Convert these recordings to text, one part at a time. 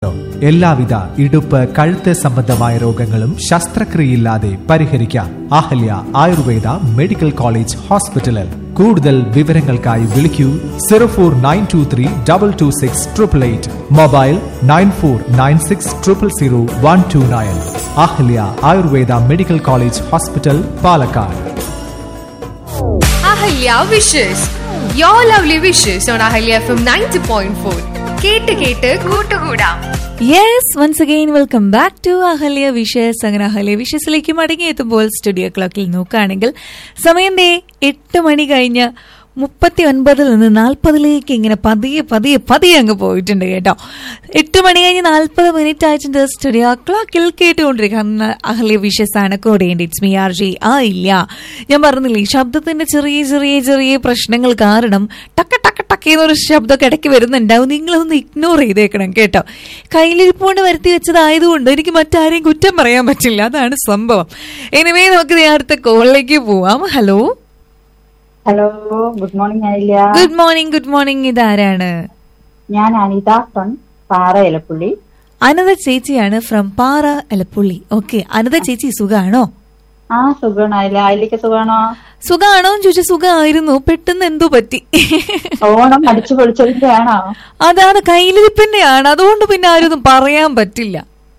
ഉണ്ടോ എല്ലാവിധ ഇടുപ്പ് കഴുത്ത് സംബന്ധമായ രോഗങ്ങളും ശസ്ത്രക്രിയയില്ലാതെ പരിഹരിക്കാം അഹല്യ ആയുർവേദ മെഡിക്കൽ കോളേജ് ഹോസ്പിറ്റലിൽ കൂടുതൽ വിവരങ്ങൾക്കായി വിളിക്കൂ zero four nine two three double two six triple eight mobile nine four nine six triple zero one two nine Ahalya Ayurveda medical college hospital Palakkad Ahalya wishes your lovely wishes on Ahalya F M ninety point four കേട്ട് കേട്ട് കൂട്ടുകൂടാം yes once again welcome back to Ahalya wishes അങ്ങനെ അഹല്യ വിഷയസിലേക്ക് മടങ്ങി എത്തുമ്പോൾ studio ക്ലോക്കിൽ നോക്കുകയാണെങ്കിൽ സമയം ദേ എട്ട് മണി കഴിഞ്ഞ് മുപ്പത്തി ഒൻപതിൽ നിന്ന് നാൽപ്പതിലേക്ക് ഇങ്ങനെ പതിയെ പതിയെ പതിയെ അങ്ങ് പോയിട്ടുണ്ട് കേട്ടോ എട്ട് മണി കഴിഞ്ഞ് നാൽപ്പത് മിനിറ്റ് ആയിട്ടുണ്ട് സ്റ്റുഡിയോ ക്ലോക്കിൽ കേട്ടുകൊണ്ടിരിക്കുന്ന അഹല്യ വിഷയസ് ആണ് കോടേണ്ടി ഇറ്റ്സ് മി ആർ ജി ആ ഇല്ല ഞാൻ പറഞ്ഞില്ലേ ശബ്ദത്തിന്റെ ചെറിയ ചെറിയ ചെറിയ പ്രശ്നങ്ങൾ കാരണം ടക്ക ടക്ക ടക്ക എന്നൊരു ശബ്ദമൊക്കെ ഇടയ്ക്ക് വരുന്നുണ്ടാവും നിങ്ങളൊന്ന് ഇഗ്നോർ ചെയ്തേക്കണം കേട്ടോ കയ്യിലിരിപ്പുകൊണ്ട് വരുത്തി വെച്ചതായതുകൊണ്ട് എനിക്ക് മറ്റാരെയും കുറ്റം പറയാൻ പറ്റില്ല അതാണ് സംഭവം എനിവേ നമുക്ക് നേരത്തെ കോളിലേക്ക് പോവാം ഹലോ ഹലോ ഗുഡ് മോർണിംഗ് ആയില്ല ഗുഡ് മോർണിംഗ് ഗുഡ് മോർണിംഗ് ഇതാരാണ് ഞാൻ അനിത ഫ്രം പാറ ഇലപ്പുള്ളി അനത ചേച്ചിയാണ് ഫ്രം പാറ എലപ്പുള്ളി ഓക്കെ അനത ചേച്ചി സുഖാണോ ആ സുഖമായില്ല ആയില്ലേക്ക് സുഖമാണോ സുഖാണോ എന്ന് ചോദിച്ചാൽ സുഖമായിരുന്നു പെട്ടെന്ന് എന്തോ പറ്റി ഓണം അടിച്ചു പൊളിച്ചതിന്റെ ആണോ അതാണ് കയ്യിലിരിപ്പിന്റെയാണ് അതുകൊണ്ട് പിന്നെ ആരൊന്നും പറയാൻ പറ്റില്ല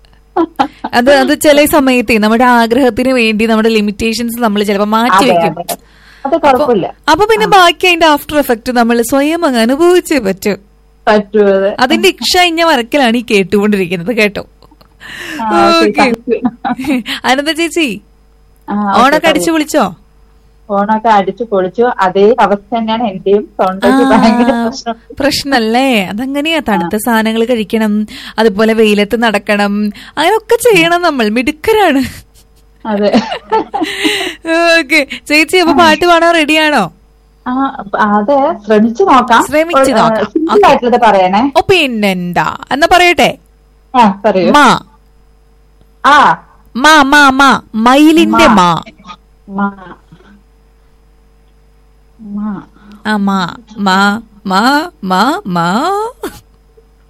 അത് അത് ചില സമയത്തെ നമ്മുടെ ആഗ്രഹത്തിന് വേണ്ടി നമ്മുടെ ലിമിറ്റേഷൻസ് നമ്മൾ ചിലപ്പോൾ മാറ്റി അതെ, വെക്കും അതെ. അത് കുഴപ്പമില്ല അപ്പൊ പിന്നെ ബാക്കി അതിന്റെ ആഫ്റ്റർ എഫക്ട് നമ്മൾ സ്വയം അങ്ങ് അനുഭവിച്ചേ പറ്റും പറ്റൂ അത് അതിന്റെ ഇക്ഷ ഇഞ്ഞ വരക്കലാണ് ഈ കേട്ടുകൊണ്ടിരിക്കുന്നത് കേട്ടോ ആ, okay, okay thank you. Anantha ചേച്ചി ആ, okay, ഓണൊക്കെ പറയൂ. അടിച്ചു വിളിച്ചോ ഓണമൊക്കെ അടിച്ചു പൊളിച്ചു അതേ അവസ്ഥ തന്നെയാണ് എന്റെയും തൊണ്ടയ്ക്ക് ഭയങ്കര പ്രശ്നം പ്രശ്നല്ലേ അതങ്ങനെയാ തണുത്ത സാധനങ്ങൾ കഴിക്കണം അതുപോലെ വെയിലത്ത് നടക്കണം അങ്ങനെയൊക്കെ ചെയ്യണം നമ്മൾ മിടുക്കരാണ് അതെ ഓക്കെ ചേച്ചി അപ്പൊ പാട്ട് പാടാൻ റെഡിയാണോ ആ അതെ ശ്രമിച്ചു നോക്കാം ശ്രമിച്ചു നോക്കാം. സിമ്പിൾ ആയിട്ടുള്ളത് പറയണേ ഓ പിന്നെന്താ എന്നാ പറയട്ടെ ആ പറയൂ മാ ആ മാ മാ മാ മയിലിന്റെ മാ മാ മാ ആ മാ മാ മാ മാ മാ